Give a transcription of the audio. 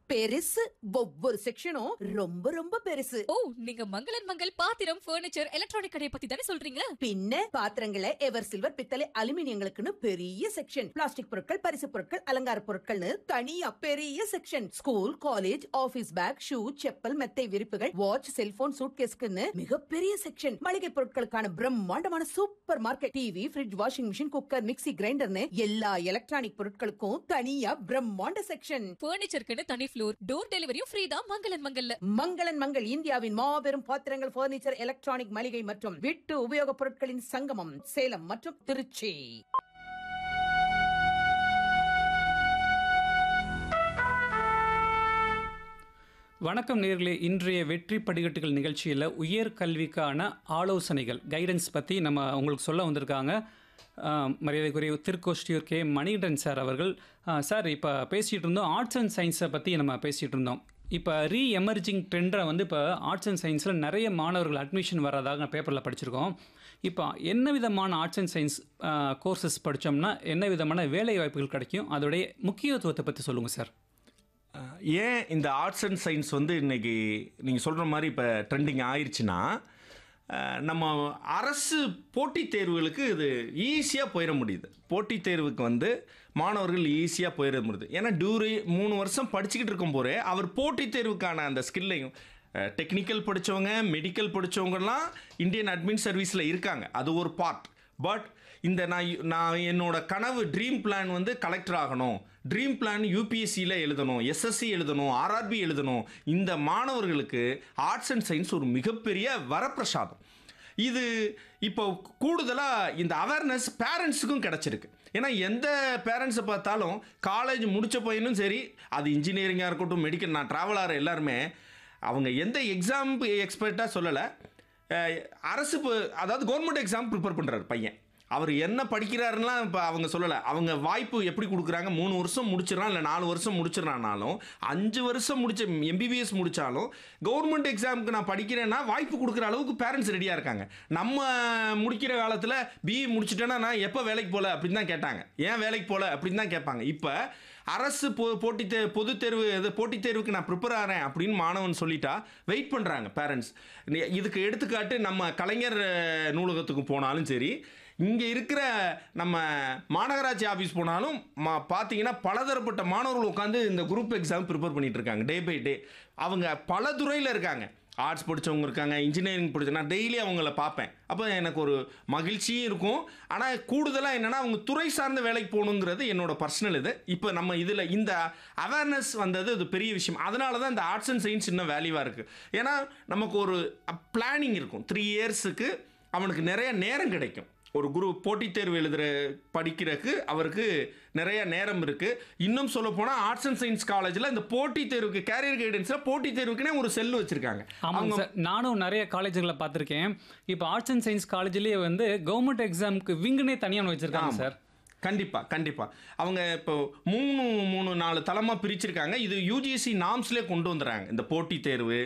பெருசு ஒவ்வொரு செக்ஷனும் ரொம்ப ரொம்ப பெருசு ஓ நீங்க மங்களன் மங்கள் பாத்திரம் ஃபர்னிச்சர் எலக்ட்ரானிக் கடையை பத்தி தானே சொல்றீங்க பின்ன பாத்திரங்களை எவர் சில்வர் பித்தளை அலுமினியங்களுக்குன்னு பெரிய செக்ஷன் பிளாஸ்டிக் பொருட்கள் பரிசு பொருட்கள் அலங்கார பொருட்கள்னு தனியா பெரிய section school college office bag shoe chappal மெத்தை விரிப்புகள் வாட்ச் செல்போன் சூட்கேஸ்க்குன்னு மிகப்பெரிய செக்ஷன் மளிகை பொருட்களுக்கான பிரம்மாண்டமான supermarket TV fridge washing machine cooker mixie கிரைண்டர்னு எல்லா எலக்ட்ரானிக் பொருட்களுக்கும் தனியா பிரம்மாண்ட செக்ஷன் ஃபர்னிச்சருக்குன்னு தனி ஃப்ளோர் டோர் டெலிவரியும் ஃப்ரீ தான் மங்களன் மங்கல்ல மங்களன் மங்கள் இந்தியாவின் மாபெரும் பாத்திரங்கள் பர்னிச்சர் எலக்ட்ரானிக் மளிகை மற்றும் வீட்டு உபயோகப் பொருட்களின் சங்கமம் சேலம் மற்றும் திருச்சி வணக்கம் நேர்களே இன்றைய வெற்றி படிக்கட்டுகள் நிகழ்ச்சியில் உயர் கல்விக்கான ஆலோசனைகள் கைடன்ஸ் பற்றி நம்ம உங்களுக்கு சொல்ல வந்திருக்காங்க ஆஹ், மரியாதைக்குரிய திருக்கோஷ்டியூர் கே மணிகண்டன் சார் அவர்கள் ஆஹ், சார் இப்போ பேசிகிட்டு இருந்தோம் ஆர்ட்ஸ் அண்ட் சயின்ஸை பற்றி நம்ம பேசிகிட்டு இருந்தோம் இப்போ ரீ எமர்ஜிங் ட்ரெண்டை வந்து இப்போ ஆர்ட்ஸ் அண்ட் சயின்ஸில் நிறைய மாணவர்கள் அட்மிஷன் வர்றதாக பேப்பரில் படிச்சிருக்கோம் இப்போ என்ன விதமான ஆர்ட்ஸ் அண்ட் சயின்ஸ் கோர்சஸ் படித்தோம்னா என்ன விதமான வேலை வாய்ப்புகள் கிடைக்கும் அதோடைய முக்கியத்துவத்தை பற்றி சொல்லுங்கள் சார் அஹ் ஏன் இந்த ஆர்ட்ஸ் அண்ட் சயின்ஸ் வந்து இன்னைக்கு நீங்கள் சொல்கிற மாதிரி இப்போ ட்ரெண்டிங் ஆயிடுச்சுன்னா அஹ் நம்ம அரசு போட்டித் தேர்வுகளுக்கு இது ஈஸியாக போயிட முடியுது போட்டித் தேர்வுக்கு வந்து மாணவர்கள் ஈஸியாக போயிட முடியுது ஏன்னா டியூரி மூணு வருஷம் படிச்சுக்கிட்டு இருக்கும் போதே அவர் போட்டித் தேர்வுக்கான அந்த ஸ்கில்லையும் டெக்னிக்கல் படித்தவங்க மெடிக்கல் படித்தவங்கலாம் இந்தியன் அட்மின் சர்வீஸில் இருக்காங்க அது ஒரு பார்ட் பட் இந்த நான் யு- நான் என்னோட கனவு ட்ரீம் பிளான் வந்து கலெக்டர் ஆகணும் ட்ரீம் பிளான் யூபிஎஸ்சியில் எழுதணும் எஸ்எஸ்சி எழுதணும் ஆர்ஆர்பி எழுதணும் இந்த மாணவர்களுக்கு ஆர்ட்ஸ் அண்ட் சயின்ஸ் ஒரு மிகப்பெரிய வரப்பிரசாதம் இது இப்போ கூடுதலாக இந்த அவேர்னஸ் பேரண்ட்ஸுக்கும் கிடச்சிருக்கு ஏன்னா எந்த பேரண்ட்ஸை பார்த்தாலும் காலேஜ் முடித்த பையனும் சரி அது இன்ஜினியரிங்காக இருக்கட்டும் மெடிக்கல் நான் ட்ராவல் ஆகிற எல்லாருமே அவங்க எந்த எக்ஸாம் எக்ஸ்பர்ட்டாக சொல்லலை அஹ் அரசு இப்போ- அதாவது கவர்மெண்ட் எக்ஸாம் ப்ரிப்பேர் பண்ணுறாரு பையன் அவர் என்ன படிக்கிறாருலாம் இப்போ அவங்க சொல்லலை அவங்க வாய்ப்பு எப்படி கொடுக்குறாங்க மூணு வருஷம் முடிச்சிடறான் இல்லை நாலு வருஷம் முடிச்சிடறானாலும் அஞ்சு வருஷம் முடிச்ச எம்பிபிஎஸ் முடித்தாலும் கவர்மெண்ட் எக்ஸாமுக்கு நான் படிக்கிறேன்னா வாய்ப்பு கொடுக்குற அளவுக்கு பேரண்ட்ஸ் ரெடியாக இருக்காங்க நம்ம முடிக்கிற காலத்தில் பிஇ முடிச்சிட்டேன்னா நான் எப்போ வேலைக்கு போகல அப்படின்னு தான் கேட்டாங்க ஏன் வேலைக்கு போகல அப்படின்னு தான் கேட்பாங்க இப்போ அரசு பொ போட்டித் தே பொதுத் தேர்வு இது போட்டித் தேர்வுக்கு நான் ப்ரிப்பேர் ஆகிறேன் அப்படின்னு மாணவன் சொல்லிட்டா வெயிட் பண்ணுறாங்க பேரண்ட்ஸ் இதுக்கு எடுத்துக்காட்டு நம்ம கலைஞர் அஹ், நூலகத்துக்கு போனாலும் சரி இங்கே இருக்கிற நம்ம மாநகராட்சி ஆஃபீஸ் போனாலும் மா பார்த்தீங்கன்னா பலதரப்பட்ட மாணவர்கள் உட்காந்து இந்த குரூப் எக்ஸாம் ப்ரிப்பேர் பண்ணிட்டு இருக்காங்க டே பை டே அவங்க பல துறையில் இருக்காங்க ஆர்ட்ஸ் படித்தவங்க இருக்காங்க இன்ஜினியரிங் படிச்ச நான் டெய்லி அவங்கள பார்ப்பேன் அப்போ எனக்கு ஒரு மகிழ்ச்சியும் இருக்கும் ஆனால் கூடுதலாக என்னென்னா அவங்க துறை சார்ந்த வேலைக்கு போகணுங்கிறது என்னோட பர்சனல் இது இப்போ நம்ம இதில் இந்த அவேர்னஸ் வந்தது இது பெரிய விஷயம் அதனால தான் இந்த ஆர்ட்ஸ் அண்ட் சயின்ஸ் இன்னும் வேல்யூவாக இருக்குது ஏன்னா நமக்கு ஒரு பிளானிங் இருக்கும் த்ரீ இயர்ஸுக்கு அவனுக்கு நிறைய நேரம் கிடைக்கும் ஒரு குரு போட்டித் தேர்வு எழுதுகிற படிக்கிறதுக்கு அவருக்கு நிறைய நேரம் இருக்குது இன்னும் சொல்ல போனால் ஆர்ட்ஸ் அண்ட் சயின்ஸ் காலேஜில் இந்த போட்டித் தேர்வுக்கு கேரியர் கைடன்ஸில் போட்டித் தேர்வுக்குனே ஒரு செல் வச்சுருக்காங்க ஆமாங்க சார் நானும் நிறைய காலேஜுகளை பார்த்துருக்கேன் இப்போ ஆர்ட்ஸ் அண்ட் சயின்ஸ் காலேஜ்லேயே வந்து கவர்மெண்ட் எக்ஸாமுக்கு விங்குனே தனியாக வச்சுருக்காங்க ஆமா. சார் கண்டிப்பா கண்டிப்பா அவங்க இப்போ மூணு மூணு நாலு தளமா பிரிச்சிருக்காங்க இது யூஜிசி நாம்ஸ்லேயே கொண்டு வந்துறாங்க இந்த போட்டித் தேர்வு